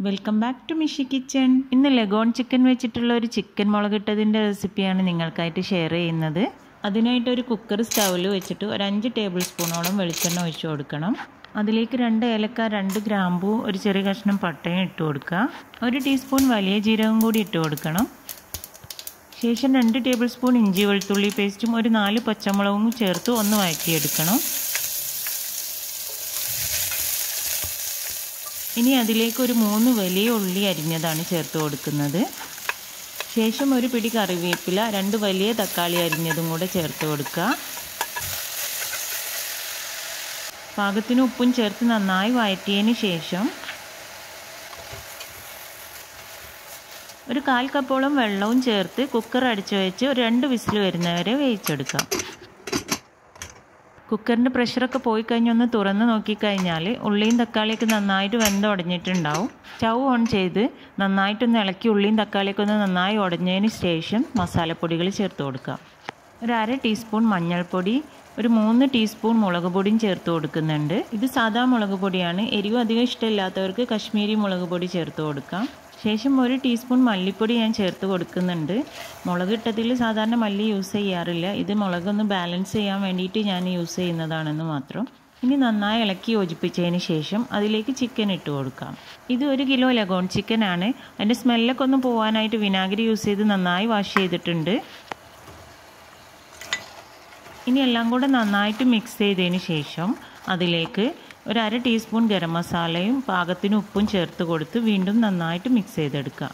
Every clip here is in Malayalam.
welcome back to Mishi kitchen ഇന്ന് ലഗോൺ ചിക്കൻ വെച്ചിട്ടുള്ള ഒരു ചിക്കൻ മുളകിട്ടതിൻ്റെ റെസിപ്പിയാണ് നിങ്ങൾക്കായിട്ട് ഷെയർ ചെയ്യുന്നത് അതിനായിട്ട് ഒരു കുക്കർ സ്റ്റൗവിൽ വെച്ചിട്ട് ഒരു അഞ്ച് ടേബിൾ സ്പൂണോളം വെളിച്ചെണ്ണ ഒഴിച്ചു കൊടുക്കണം അതിലേക്ക് രണ്ട് ഏലക്ക രണ്ട് ഗ്രാമ്പൂ ഒരു ചെറിയ കഷ്ണം പട്ടയും ഇട്ട് കൊടുക്കുക ഒരു ടീസ്പൂൺ വലിയ ജീരകം കൂടി ഇട്ട് കൊടുക്കണം ശേഷം രണ്ട് ടേബിൾ സ്പൂൺ ഇഞ്ചി വെളുത്തുള്ളി പേസ്റ്റും ഒരു നാല് പച്ചമുളകും ചേർത്ത് ഒന്ന് വഴറ്റിയെടുക്കണം ഇനി അതിലേക്ക് ഒരു മൂന്ന് വലിയ ഉള്ളി അരിഞ്ഞതാണ് ചേർത്ത് കൊടുക്കുന്നത് ശേഷം ഒരു പിടി കറിവേപ്പില രണ്ട് വലിയ തക്കാളി അരിഞ്ഞതും കൂടെ ചേർത്ത് കൊടുക്കുക പാകത്തിന് ഉപ്പും ചേർത്ത് നന്നായി വഴറ്റിയതിന് ശേഷം ഒരു കാൽ കപ്പോളം വെള്ളവും ചേർത്ത് കുക്കർ അടിച്ചു വെച്ച് ഒരു രണ്ട് വിസിൽ വരുന്നവരെ വേവിച്ചെടുക്കാം കുക്കറിൻ്റെ പ്രഷറൊക്കെ പോയി കഴിഞ്ഞ് ഒന്ന് തുറന്ന് നോക്കിക്കഴിഞ്ഞാൽ ഉള്ളിയും തക്കാളിയൊക്കെ നന്നായിട്ട് വെന്ത് ഉടഞ്ഞിട്ടുണ്ടാവും സ്റ്റൗ ഓൺ ചെയ്ത് നന്നായിട്ടൊന്ന് ഇളക്കി ഉള്ളിയും തക്കാളിയൊക്കെ ഒന്ന് നന്നായി ഉടഞ്ഞതിന് ശേഷം മസാലപ്പൊടികൾ ചേർത്ത് കൊടുക്കാം ഒരു അര ടീസ്പൂൺ മഞ്ഞൾപ്പൊടി ഒരു മൂന്ന് ടീസ്പൂൺ മുളക് പൊടിയും ചേർത്ത് കൊടുക്കുന്നുണ്ട് ഇത് സാധാ മുളക് പൊടിയാണ് എരിവ് അധികം ഇഷ്ടമില്ലാത്തവർക്ക് കശ്മീരി മുളക് പൊടി ചേർത്ത് കൊടുക്കാം ശേഷം ഒരു ടീസ്പൂൺ മല്ലിപ്പൊടി ഞാൻ ചേർത്ത് കൊടുക്കുന്നുണ്ട് മുളക് ഇട്ടതിൽ സാധാരണ മല്ലി യൂസ് ചെയ്യാറില്ല ഇത് മുളകൊന്ന് ബാലൻസ് ചെയ്യാൻ വേണ്ടിയിട്ട് ഞാൻ യൂസ് ചെയ്യുന്നതാണെന്ന് മാത്രം ഇനി നന്നായി ഇളക്കി യോജിപ്പിച്ചതിന് ശേഷം അതിലേക്ക് ചിക്കൻ ഇട്ട് കൊടുക്കാം ഇത് ഒരു കിലോ ലഗോൺ ചിക്കൻ ആണ് അതിൻ്റെ സ്മെല്ലൊക്കെ ഒന്ന് പോകാനായിട്ട് വിനാഗിരി യൂസ് ചെയ്ത് നന്നായി വാഷ് ചെയ്തിട്ടുണ്ട് ഇനി എല്ലാം കൂടെ നന്നായിട്ട് മിക്സ് ചെയ്തതിന് ശേഷം അതിലേക്ക് ഒരു അര ടീസ്പൂൺ ഗരം മസാലയും പാകത്തിന് ഉപ്പും ചേർത്ത് കൊടുത്ത് വീണ്ടും നന്നായിട്ട് മിക്സ് ചെയ്തെടുക്കുക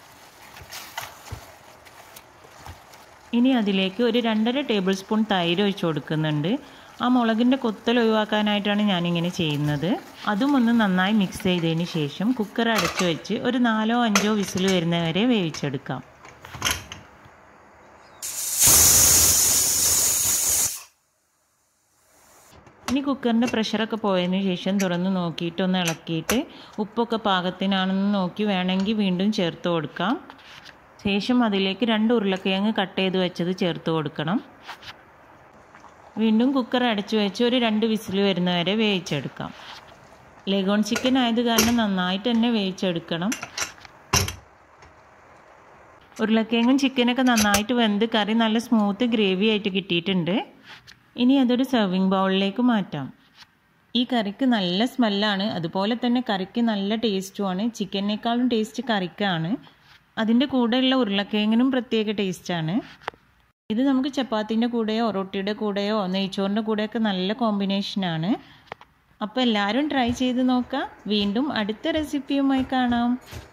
ഇനി അതിലേക്ക് ഒരു രണ്ടര ടേബിൾ സ്പൂൺ തൈര് ഒഴിച്ചു കൊടുക്കുന്നുണ്ട് ആ മുളകിൻ്റെ കൊത്തൽ ഒഴിവാക്കാനായിട്ടാണ് ഞാനിങ്ങനെ ചെയ്യുന്നത് അതും ഒന്ന് നന്നായി മിക്സ് ചെയ്തതിന് ശേഷം കുക്കർ അടച്ചു വെച്ച് ഒരു നാലോ അഞ്ചോ വിസിൽ വരുന്നവരെ വേവിച്ചെടുക്കാം ഇനി കുക്കറിൻ്റെ പ്രഷറൊക്കെ പോയതിന് ശേഷം തുറന്ന് നോക്കിയിട്ട് ഒന്ന് ഇളക്കിയിട്ട് ഉപ്പൊക്കെ പാകത്തിനാണെന്ന് നോക്കി വേണമെങ്കിൽ വീണ്ടും ചേർത്ത് കൊടുക്കാം ശേഷം അതിലേക്ക് രണ്ട് ഉരുളക്കിഴങ്ങ് കട്ട് ചെയ്ത് വെച്ചത് ചേർത്ത് കൊടുക്കണം വീണ്ടും കുക്കർ അടച്ചു വെച്ച് ഒരു രണ്ട് വിസിൽ വരുന്നവരെ വേവിച്ചെടുക്കാം ലെഗോൺ ചിക്കൻ ആയത് കാരണം നന്നായിട്ട് തന്നെ വേവിച്ചെടുക്കണം ഉരുളക്കിഴങ്ങും ചിക്കനൊക്കെ നന്നായിട്ട് വെന്ത് കറി നല്ല സ്മൂത്ത് ഗ്രേവി ആയിട്ട് കിട്ടിയിട്ടുണ്ട് ഇനി അതൊരു സെർവിങ് ബൗളിലേക്ക് മാറ്റാം ഈ കറിക്ക് നല്ല സ്മെല്ലാണ് അതുപോലെ തന്നെ കറിക്ക് നല്ല ടേസ്റ്റുമാണ് ചിക്കനേക്കാളും ടേസ്റ്റ് കറിക്കാണ് അതിൻ്റെ കൂടെയുള്ള ഉരുളക്കിഴങ്ങിനും പ്രത്യേക ടേസ്റ്റാണ് ഇത് നമുക്ക് ചപ്പാത്തിൻ്റെ കൂടെയോ റൊട്ടിയുടെ കൂടെയോ നെയ്ച്ചോറിൻ്റെ കൂടെയൊക്കെ നല്ല കോമ്പിനേഷനാണ് അപ്പോൾ എല്ലാവരും ട്രൈ ചെയ്ത് നോക്കാം വീണ്ടും അടുത്ത റെസിപ്പിയുമായി കാണാം